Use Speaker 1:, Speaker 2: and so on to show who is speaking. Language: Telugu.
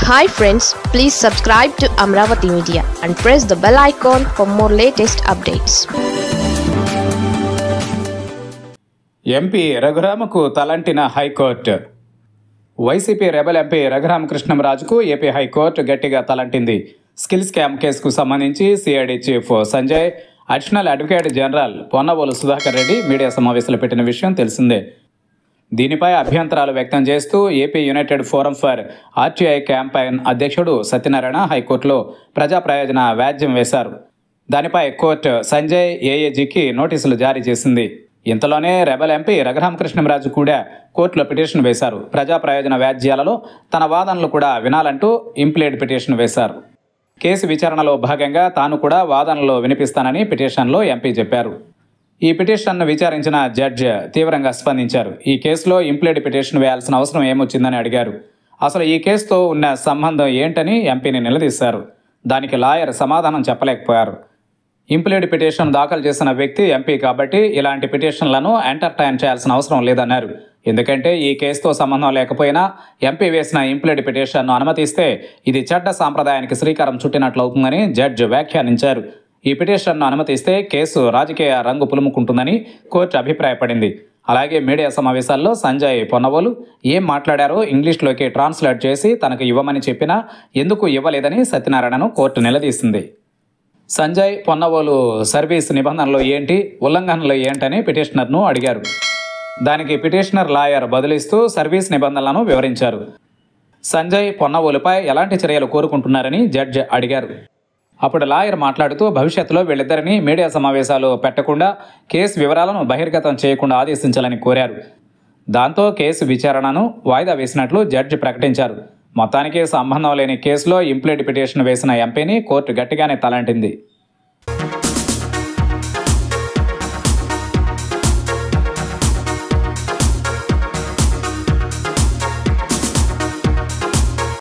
Speaker 1: hi friends please subscribe to Amaravati media and press the bell icon for more latest updates
Speaker 2: MP రఘురామకు తలంటిన హైకోర్టు వైసీపీ రెబల్ ఎంపీ రఘురామకృష్ణంరాజుకు ఏపీ హైకోర్టు గట్టిగా తలంటింది స్కిల్ స్కామ్ కేసుకు సంబంధించి CID chief Sanjay additional advocate general Ponnavolu Sudhakar Reddy media సమావేశంలో పెట్టిన విషయం తెలిసిందే దీనిపై అభ్యంతరాలు వ్యక్తం చేస్తూ AP United Forum for RTI campaign అధ్యక్షుడు సత్యనారాయణ హైకోర్టులో ప్రజా ప్రయోజన వ్యాజ్యం వేశారు దానిపై కోర్టు సంజయ్ ఏఏజీకి నోటీసులు జారీ చేసింది ఇంతలోనే రెబల్ ఎంపీ రఘురామకృష్ణంరాజు కూడా కోర్టులో పిటిషన్ వేశారు ప్రజా ప్రయోజన వ్యాజ్యాలలో తన వాదనలు కూడా వినాలంటూ ఇంప్లేడ్ పిటిషన్ వేశారు కేసు విచారణలో భాగంగా తాను కూడా వాదనలు వినిపిస్తానని పిటిషన్లో ఎంపీ చెప్పారు ఈ పిటిషన్ను విచారించిన జడ్జి తీవ్రంగా స్పందించారు ఈ కేసులో ఇంప్లేడ్ పిటిషన్ వేయాల్సిన అవసరం ఏమొచ్చిందని అడిగారు అసలు ఈ కేసుతో ఉన్న సంబంధం ఏంటని ఎంపీని నిలదీశారు దానికి లాయర్ సమాధానం చెప్పలేకపోయారు ఇంప్లేడ్ పిటిషన్ దాఖలు చేసిన వ్యక్తి ఎంపీ కాబట్టి ఇలాంటి పిటిషన్లను ఎంటర్టైన్ చేయాల్సిన అవసరం లేదన్నారు ఎందుకంటే ఈ కేసుతో సంబంధం లేకపోయినా ఎంపీ వేసిన ఇంప్లేడ్ పిటిషన్ను అనుమతిస్తే ఇది చెడ్డ సాంప్రదాయానికి శ్రీకారం చుట్టినట్లవుతుందని జడ్జి వ్యాఖ్యానించారు ఈ పిటిషన్ను అనుమతిస్తే కేసు రాజకీయ రంగు పులుముకుంటుందని కోర్టు అభిప్రాయపడింది అలాగే మీడియా సమావేశాల్లో సంజయ్ పొన్నవోలు ఏం మాట్లాడారో ఇంగ్లీష్లోకి ట్రాన్స్లేట్ చేసి తనకు ఇవ్వమని చెప్పినా ఎందుకు ఇవ్వలేదని సత్యనారాయణను కోర్టు నిలదీసింది సంజయ్ పొన్నవోలు సర్వీస్ నిబంధనలు ఏంటి ఉల్లంఘనలు ఏంటని పిటిషనర్ను అడిగారు దానికి పిటిషనర్ లాయర్ బదులిస్తూ సర్వీస్ నిబంధనలను వివరించారు సంజయ్ పొన్నవోలుపై ఎలాంటి చర్యలు కోరుకుంటున్నారని జడ్జి అడిగారు అప్పుడు లాయర్ మాట్లాడుతూ భవిష్యత్తులో వీళ్ళిద్దరినీ మీడియా సమావేశాలు పెట్టకుండా కేసు వివరాలను బహిర్గతం చేయకుండా ఆదేశించాలని కోరారు దాంతో కేసు విచారణను వాయిదా వేసినట్లు జడ్జి ప్రకటించారు మొత్తానికి సంబంధం లేని కేసులో ఇంప్లీడ్ పిటిషన్ వేసిన ఎంపీని కోర్టు గట్టిగానే తలంటింది